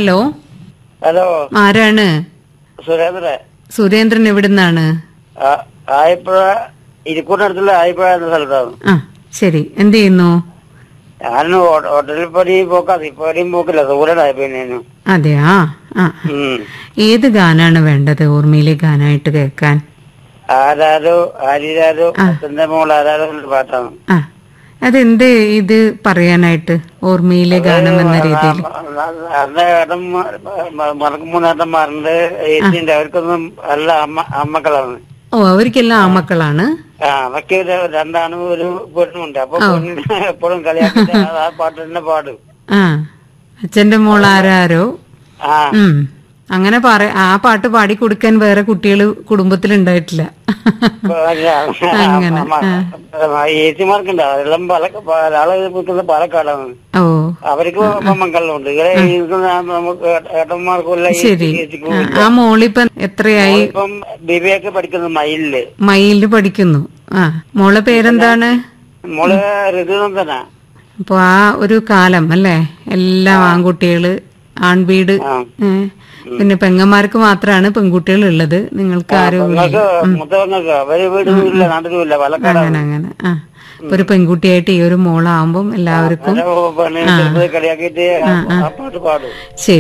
Hello hello ആരാണ് സുരേന്ദ്രൻ സുരേന്ദ്രൻ എവിടുന്നാണ് ആ- ആയപ്പുഴ ഇരിക്കൂറിനടുത്തുള്ള ആയപ്പുഴ എന്ന സ്ഥലത്താണ് ആ ശരി എന്ത് ചെയ്യുന്നു ഞാൻ ഹോ- ഹോട്ടലിൽ പണി പോക്കാ ഇപ്പടിയും പോക്കില്ല ദൂരനായി പിന്നെ അതെയാ ആ ആ. ഏത് ഗാനാണ് വേണ്ടത് ഓർമ്മയിലെ ഗാനായിട്ട് കേൾക്കാൻ ആരാരോ ആരിരാരോ അച്ഛന്റെ മോൾ ആരാരോ എന്നുള്ള പാട്ടാണ് ആ അതെന്ത് ഇത് പറയാനായിട്ട് ഓർമ്മയിലെ ഗാനം എന്ന രീതിയിൽ അന്ന് ഏട്ടൻ മറക്കും മൂന്നേട്ടന്മാരുണ്ട് ഏച്ചിന്റെ അവർക്കൊന്നും അല്ല അമ്മ അമ്മക്കളാണ് ഓ അവർക്കെല്ലാം ആമക്കളാണ് ആ അവർക്ക് ഒരു രണ്ടാണും ഒരു പെണ്ണുണ്ട് അപ്പൊ പെണ്ണിനെ എപ്പോഴും കളിയാക്കിട്ട് ആ പാട്ട് തന്നെ പാടും ആ അച്ഛന്റെ മോൾ ആരാരോ ആ ഉം അങ്ങനെ പറ ആ പാട്ട് പാടി കൊടുക്കാൻ വേറെ കുട്ടികൾ കുടുംബത്തിലുണ്ടായിട്ടില്ല അങ്ങനെ ആ. ഏച്ചിമാർക്കുണ്ട് അതെല്ലാം പല ഒരാളെ നിൽക്കുന്നത് പാലക്കാടാണ് ഓ അവർക്ക് മക്കളുണ്ട് ഇവിടെ ഇരിക്കുന്ന നമുക്ക് ഏട്ടന്മാർക്കുള്ള ശരി ആ, ആ മോളിപ്പം എത്രയായി ഇപ്പം ബിബിയൊക്കെ പഠിക്കുന്നത് മയിലില് മയിലില് പഠിക്കുന്നു ആ മോളെ പേരെന്താണ് മോള് ഋതുനന്ദന അപ്പൊ ആ ഒരു കാലം അല്ലേ എല്ലാം ആൺകുട്ടികള് ആൺവീട് ആ. ഏ, പിന്നെ പെങ്ങന്മാർക്ക് മാത്രമാണ് പെൺകുട്ടികൾ ഉള്ളത് നിങ്ങൾക്ക് ആരും ഇല്ല. നിങ്ങൾക്ക് മുത്തവങ്ങൾക്ക് അവര് വീടും ഇല്ല നാട്ടിലും ഇല്ല പാലക്കാടാണ് അങ്ങനെ അങ്ങനെ ആ ഇപ്പൊ ഒരു പെൺകുട്ടിയായിട്ട് ഈ ഒരു മോളാവുമ്പം എല്ലാവർക്കും പെണ്ണിനെ ചെറുപ്പത്തിൽ കളിയാക്കിയിട്ട് ആ പാട്ട് പാടും ശരി